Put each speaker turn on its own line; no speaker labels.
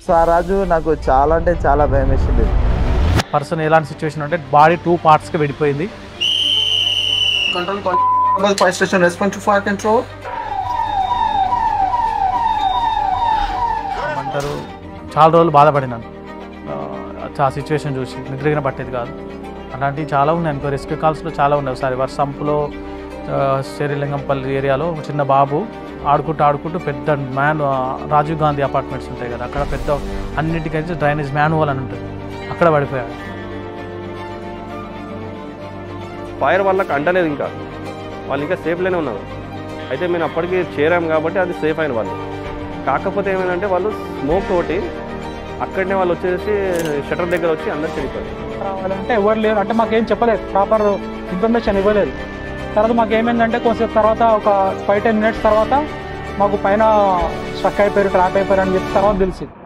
so ఆ రాజు నాకు చాలా అంటే చాలా భయం వేసింది
పర్సన్ ఎలాంటి సిచ్యువేషన్ అంటే బాడీ టూ పార్ట్స్కి విడిపోయింది
control control fire station response to fire control
అంటారు చాలా రోజులు బాధపడినాను ఆ, ఆ సిచ్యువేషన్ చూసి నిద్రగిన పట్టేది కాదు అలాంటివి చాలా ఉన్నాయి అనుకో రెస్క్యూ కాల్స్లో చాలా ఉన్నాయి ఒకసారి వర్షంపులో శ్రీలింగంపల్లి ఏరియాలో ఒక చిన్న బాబు ఆడుకుంటూ ఆడుకుంటూ పెద్ద మ్యాన్ రాజీవ్ గాంధీ అపార్ట్మెంట్స్ ఉంటాయి కదా అక్కడ పెద్ద అన్నిటికైతే డ్రైనేజ్ మ్యాన్హోల్ అని ఉంటుంది అక్కడ పడిపోయాడు
ఫైర్ వాళ్ళకి అంటలేదు ఇంకా వాళ్ళు ఇంకా సేఫ్లోనే ఉన్నారు అయితే మేము అప్పటికి చేరాం కాబట్టి అది సేఫ్ అయిన వాళ్ళు కాకపోతే ఏమైందంటే వాళ్ళు స్మోక్ తోటి అక్కడనే వాళ్ళు వచ్చేసి షటర్ దగ్గర వచ్చి అందరు చెడిపోయారు
రావాలంటే ఎవరు లేరు అంటే మాకేం చెప్పలేదు ప్రాపర్ ఇన్ఫర్మేషన్ ఇవ్వలేదు తర్వాత మాకు ఏమైందంటే కొంచెం తర్వాత ఒక ఫైవ్ టెన్ మినిట్స్ తర్వాత మాకు పైన స్ట్రక్ అయిపోయారు ట్రాప్ అయిపోయారు అని చెప్పి తర్వాత తెలిసింది